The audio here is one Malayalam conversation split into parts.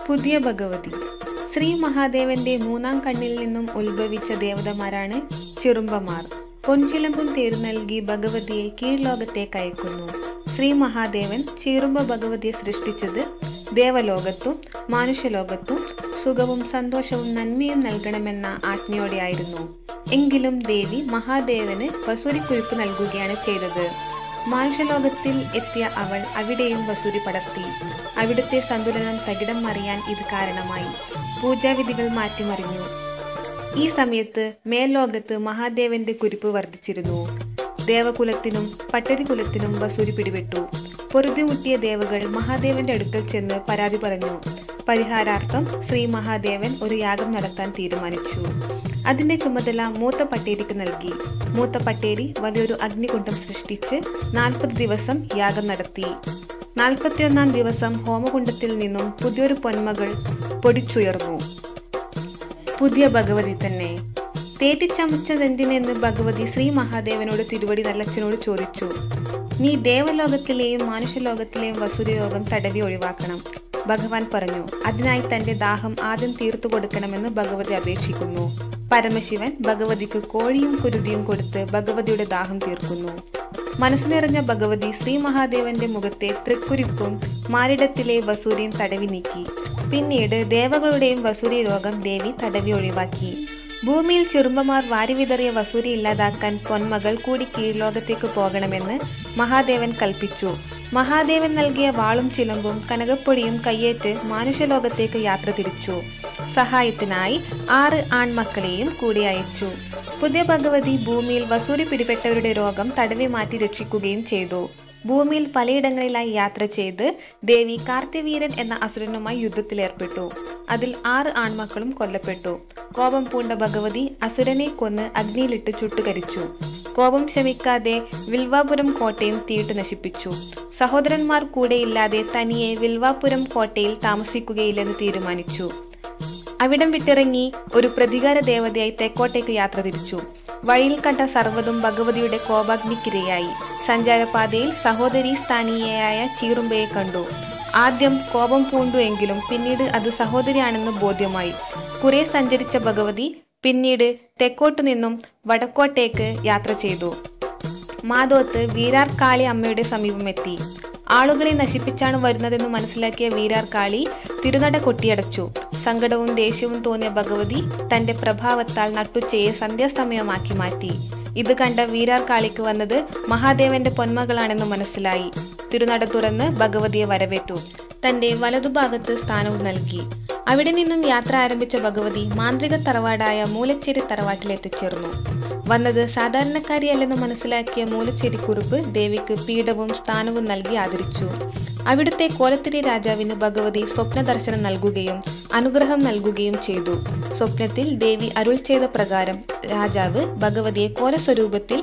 പുതിയ ഭഗവതി ശ്രീ മഹാദേവന്റെ മൂന്നാം കണ്ണിൽ നിന്നും ഉത്ഭവിച്ച ദേവതമാരാണ് ചിറുമ്പമാർ പൊൻചിലമ്പും തേരു നൽകി ഭഗവതിയെ കീഴ്ലോകത്തേക്ക് അയക്കുന്നു ശ്രീ മഹാദേവൻ ചീറുമ്പ ഭഗവതിയെ സൃഷ്ടിച്ചത് ദേവലോകത്തും മാനുഷ്യലോകത്തും സുഖവും സന്തോഷവും നന്മയും നൽകണമെന്ന ആജ്ഞയോടെയായിരുന്നു എങ്കിലും ദേവി മഹാദേവന് വസൂരിക്കുറിപ്പ് നൽകുകയാണ് ചെയ്തത് മനുഷ്യലോകത്തിൽ എത്തിയ അവൾ അവിടെയും വസൂരി പടർത്തി അവിടുത്തെ സന്തുലനം തകിടം മറിയാൻ ഇത് കാരണമായി പൂജാവിധികൾ മാറ്റിമറിഞ്ഞു ഈ സമയത്ത് മേൽലോകത്ത് മഹാദേവന്റെ കുരിപ്പ് വർദ്ധിച്ചിരുന്നു ദേവകുലത്തിനും പട്ടരികുലത്തിനും വസൂരി പിടിപെട്ടു പൊറുതിമുട്ടിയ ദേവകൾ മഹാദേവന്റെ അടുക്കൽ ചെന്ന് പരാതി പറഞ്ഞു പരിഹാരാർത്ഥം ശ്രീ മഹാദേവൻ ഒരു യാഗം നടത്താൻ തീരുമാനിച്ചു അതിന്റെ ചുമതല മൂത്ത പട്ടേരിക്ക് നൽകി മൂത്ത പട്ടേരി വലിയൊരു അഗ്നികുണ്ഡം സൃഷ്ടിച്ച് നാൽപ്പത് ദിവസം യാഗം നടത്തി നാൽപ്പത്തിയൊന്നാം ദിവസം ഹോമകുണ്ഡത്തിൽ നിന്നും പുതിയൊരു പൊന്മകൾ പൊടിച്ചുയർന്നു പുതിയ ഭഗവതി തന്നെ തേറ്റിച്ചമച്ചതെന്തിനെന്ന് ഭഗവതി ശ്രീ മഹാദേവനോട് തിരുവടി നല്ലച്ഛനോട് ചോദിച്ചു നീ ദേവലോകത്തിലെയും മനുഷ്യലോകത്തിലെയും വസൂരി രോഗം തടവി ഒഴിവാക്കണം ഭഗവാൻ പറഞ്ഞു അതിനായി തന്റെ ദാഹം ആദ്യം തീർത്തു കൊടുക്കണമെന്ന് ഭഗവതി അപേക്ഷിക്കുന്നു പരമശിവൻ ഭഗവതിക്ക് കോഴിയും കുരുതിയും കൊടുത്ത് ഭഗവതിയുടെ ദാഹം തീർക്കുന്നു മനസ്സു നിറഞ്ഞ ഭഗവതി ശ്രീ മഹാദേവന്റെ മുഖത്തെ തൃക്കുരിപ്പും മാരിടത്തിലെ വസൂരിയും തടവി നീക്കി പിന്നീട് ദേവകളുടെയും വസൂരി രോഗം ദേവി തടവി ഒഴിവാക്കി ഭൂമിയിൽ ചെറുമ്പമാർ വാരിവിതറിയ വസൂരി ഇല്ലാതാക്കാൻ പൊന്മകൾ കൂടി കീഴ്ലോകത്തേക്ക് പോകണമെന്ന് മഹാദേവൻ കൽപ്പിച്ചു മഹാദേവൻ നൽകിയ വാളും ചിലമ്പും കനകപ്പൊടിയും കയ്യേറ്റ് മാനുഷ്യലോകത്തേക്ക് യാത്ര തിരിച്ചു സഹായത്തിനായി ആറ് ആൺമക്കളെയും കൂടി അയച്ചു പുതിയ ഭഗവതി ഭൂമിയിൽ വസൂരി പിടിപെട്ടവരുടെ രോഗം തടവി മാറ്റി രക്ഷിക്കുകയും ചെയ്തു ഭൂമിയിൽ പലയിടങ്ങളിലായി യാത്ര ചെയ്ത് ദേവി കാർത്തിവീരൻ എന്ന അസുരനുമായി യുദ്ധത്തിലേർപ്പെട്ടു അതിൽ ആറ് ആൺമക്കളും കൊല്ലപ്പെട്ടു കോപം പൂണ്ട ഭഗവതി അസുരനെ കൊന്ന് അഗ്നിയിലിട്ട് ചുട്ടുകരിച്ചു കോപം ശമിക്കാതെ വിൽവാപുരം കോട്ടയും തീയിട്ട് നശിപ്പിച്ചു സഹോദരന്മാർ കൂടെയില്ലാതെ തനിയെ വിൽവാപുരം കോട്ടയിൽ താമസിക്കുകയില്ലെന്ന് തീരുമാനിച്ചു അവിടം വിട്ടിറങ്ങി ഒരു പ്രതികാര ദേവതയായി തെക്കോട്ടേക്ക് യാത്ര തിരിച്ചു വഴിയിൽ കണ്ട സർവ്വതും ഭഗവതിയുടെ കോപാഗ്നിക്കിരയായി സഞ്ചാരപാതയിൽ സഹോദരി സ്ഥാനീയയായ ചീറുമ്പയെ കണ്ടു ആദ്യം കോപം പൂണ്ടു എങ്കിലും പിന്നീട് അത് സഹോദരിയാണെന്ന് ബോധ്യമായി കുറെ സഞ്ചരിച്ച ഭഗവതി പിന്നീട് തെക്കോട്ടു നിന്നും വടക്കോട്ടേക്ക് യാത്ര ചെയ്തു മാധോത്ത് വീരാർ കാളി അമ്മയുടെ സമീപമെത്തി ആളുകളെ നശിപ്പിച്ചാണ് വരുന്നതെന്ന് മനസ്സിലാക്കിയ വീരാർ കാളി തിരുനട കൊട്ടിയടച്ചു സങ്കടവും ദേഷ്യവും തോന്നിയ ഭഗവതി തന്റെ പ്രഭാവത്താൽ നട്ടുച്ചയെ സന്ധ്യാസമയമാക്കി മാറ്റി ഇത് കണ്ട വീരാർ കാളിക്ക് വന്നത് മഹാദേവന്റെ പൊന്മകളാണെന്ന് മനസ്സിലായി തിരുനട തുറന്ന് ഭഗവതിയെ വരവേറ്റു തന്റെ വലതുഭാഗത്ത് സ്ഥാനവും നൽകി അവിടെ നിന്നും യാത്ര ആരംഭിച്ച ഭഗവതി മാന്ത്രിക തറവാടായ മൂലച്ചേരി തറവാട്ടിൽ എത്തിച്ചേർന്നു വന്നത് സാധാരണക്കാരിയല്ലെന്ന് മനസ്സിലാക്കിയ മൂലച്ചേരിക്കുറുപ്പ് ദേവിക്ക് പീഠവും സ്ഥാനവും നൽകി ആദരിച്ചു അവിടുത്തെ കോലത്തിരി രാജാവിന് ഭഗവതി സ്വപ്ന ദർശനം നൽകുകയും അനുഗ്രഹം നൽകുകയും ചെയ്തു സ്വപ്നത്തിൽ ദേവി അരുൾ ചെയ്ത പ്രകാരം രാജാവ് ഭഗവതിയെ കോലസ്വരൂപത്തിൽ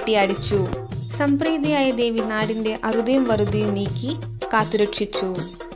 കെട്ടിയടിച്ചു സംപ്രീതിയായ ദേവി നാടിന്റെ അറുതിയും വറുതിയും നീക്കി കാത്തുരക്ഷിച്ചു